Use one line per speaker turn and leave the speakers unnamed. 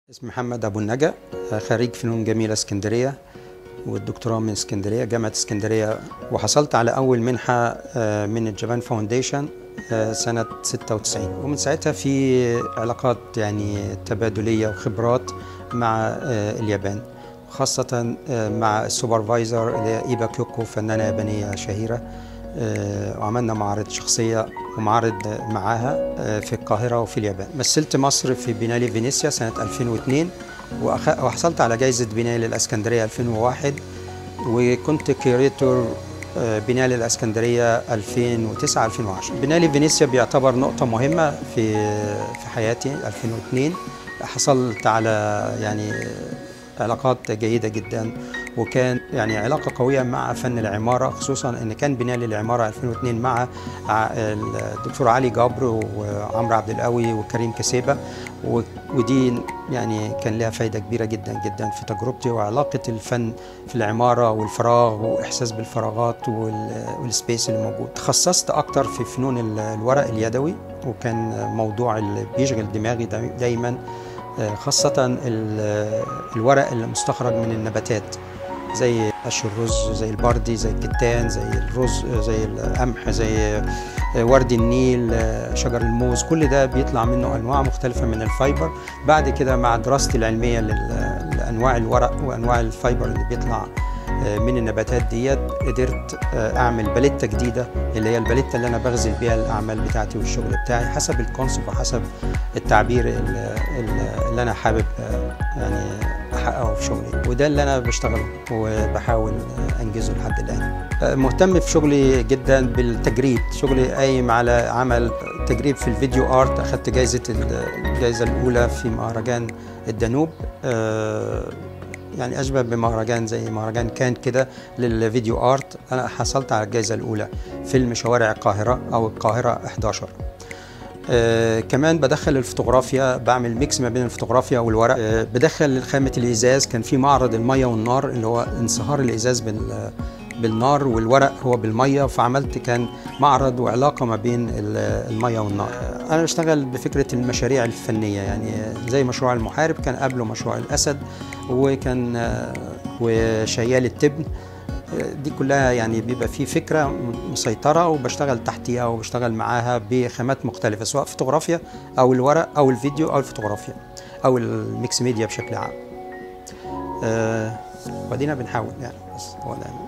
اسمي محمد ابو النجا خريج فنون جميله اسكندريه والدكتوراه من اسكندريه جامعه اسكندريه وحصلت على اول منحه من الجابان فاونديشن سنه 96 ومن ساعتها في علاقات يعني تبادليه وخبرات مع اليابان خاصة مع السوبرفايزر اللي هي إيبا كيوكو فنانة يابانية شهيرة وعملنا معرض شخصية ومعرض معاها في القاهرة وفي اليابان مثلت مصر في بينالي فينيسيا سنة 2002 وحصلت على جائزة بينالي الأسكندرية 2001 وكنت كيوريتور بينالي الاسكندريه 2009 2010 بينالي فينيسيا بيعتبر نقطه مهمه في في حياتي 2002 حصلت على يعني علاقات جيدة جدا وكان يعني علاقة قوية مع فن العمارة خصوصا ان كان بناء للعمارة 2002 مع الدكتور علي جبر وعمرو عبد القوي وكريم كسيبة ودي يعني كان لها فايدة كبيرة جدا جدا في تجربتي وعلاقة الفن في العمارة والفراغ وإحساس بالفراغات والسبيس اللي موجود تخصصت أكتر في فنون الورق اليدوي وكان موضوع اللي بيشغل دماغي دايما خاصة الورق اللي مستخرج من النباتات زي قش الرز زي البردي زي الكتان زي الرز زي القمح زي ورد النيل شجر الموز كل ده بيطلع منه انواع مختلفه من الفايبر بعد كده مع دراستي العلميه لانواع الورق وانواع الفايبر اللي بيطلع من النباتات ديت قدرت اعمل باليته جديده اللي هي الباليته اللي انا بغزل بيها الاعمال بتاعتي والشغل بتاعي حسب الكونسيبت وحسب التعبير اللي انا حابب يعني احققه في شغلي وده اللي انا بشتغله وبحاول انجزه لحد الان مهتم في شغلي جدا بالتجريد شغلي قايم على عمل تجريب في الفيديو ارت اخذت جائزه الجائزه الاولى في مهرجان الدانوب يعني اشبه بمهرجان زي مهرجان كان كده للفيديو ارت انا حصلت على الجائزه الاولى فيلم شوارع القاهره او القاهره 11 آه كمان بدخل الفوتوغرافيا بعمل ميكس ما بين الفوتوغرافيا والورق آه بدخل خامه الازاز كان في معرض الميه والنار اللي هو انصهار الازاز بال بالنار والورق هو بالميه فعملت كان معرض وعلاقه ما بين الميه والنار انا بشتغل بفكره المشاريع الفنيه يعني زي مشروع المحارب كان قبله مشروع الاسد وكان وشيال التبن دي كلها يعني بيبقى في فكره مسيطره وبشتغل تحتيها وبشتغل معاها بخامات مختلفه سواء فوتوغرافيا او الورق او الفيديو او الفوتوغرافيا او الميكس ميديا بشكل عام. أه ودينا بنحاول يعني بس هو ده